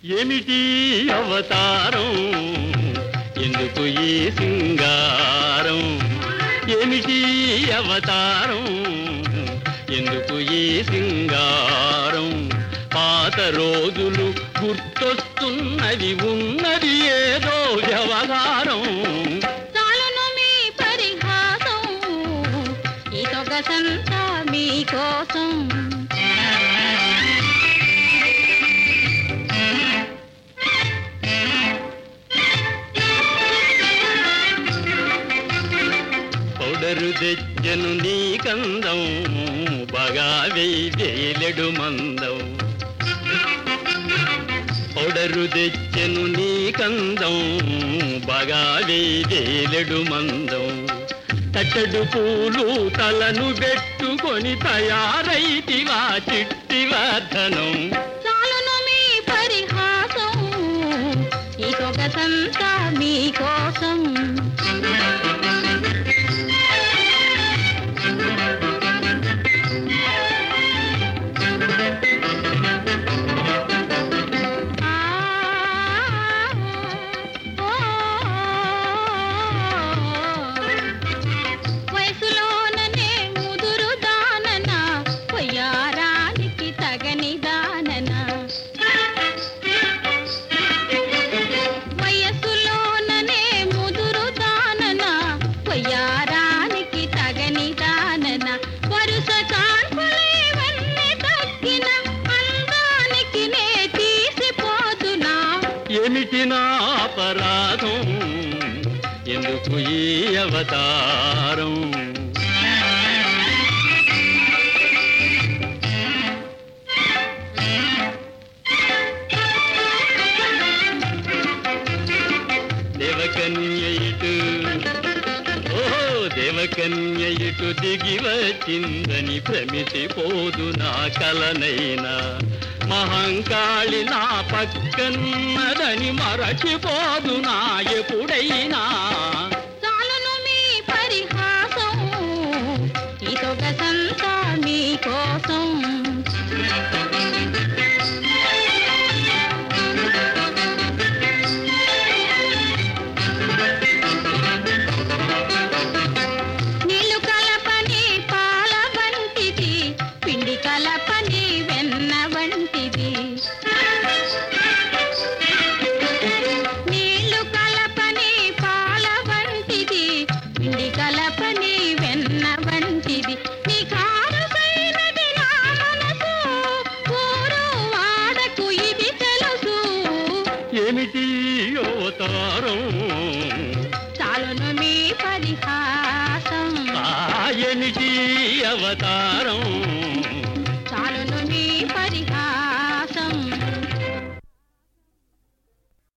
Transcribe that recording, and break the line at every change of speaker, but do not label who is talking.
ఏమిటి అవతారం ఎందుకు ఈ సింగారం ఏమిటి అవతారం ఎందుకు ఈ సింగారం పాత రోజులు గుర్తొస్తున్నది ఉన్నది ఏదో వ్యవహారం
చాలును మీ పరిహాసం ఈ సొగసంతా మీకోసం
పౌడరు తెచ్చను నీ కందం బాగా వేయలేడు మందం పౌడరు తెచ్చను నీ కందం బాగా వేయలేడు మందం తట్టడు పూలు తలను పెట్టుకొని తయారైతివా చిట్టి వర్ధనం
చాలును మీ పరిహాసం ఈ సొగసంతా మీకోసం ఆ, ఓ, వయసులోననే ముదురు దానన పొయ్యారానికి తగని దానన వయసులోననే ముదురు దానన పొయ్యారానికి తగని దానన వరుస కాన్పులేవన్నీ తగ్గిన అందానికి నే తీసిపోతున్నా
ఏమిటి నా అపరాధం ఎందుకు ఈ అవతారం దేవకన్య ఇటు ఓహో దేవకన్య ఇటు దిగి వచ్చిందని భ్రమిసిపోదు నా కలనైనా మహంకాళి నా పక్కన్నదని మరచిపోదు నా ఎప్పుడైనా
చాలును మీ పరిహాసం ఈ సొగసంతా మీకోసం నీళ్లు కలపని పాల వంటిది పిండి కలపని వెన్న వంటిది నీళ్లు కలపని పాల వంటిది పిండి కలపని వెన్న వంటిది నీ కారుసైనది నా మనసు ఊరు వాడకు ఇది తెలుసు
ఏమిటి అవతారం
చాలును మీ పరిహాసం
ఆ ఏమిటి అవతారం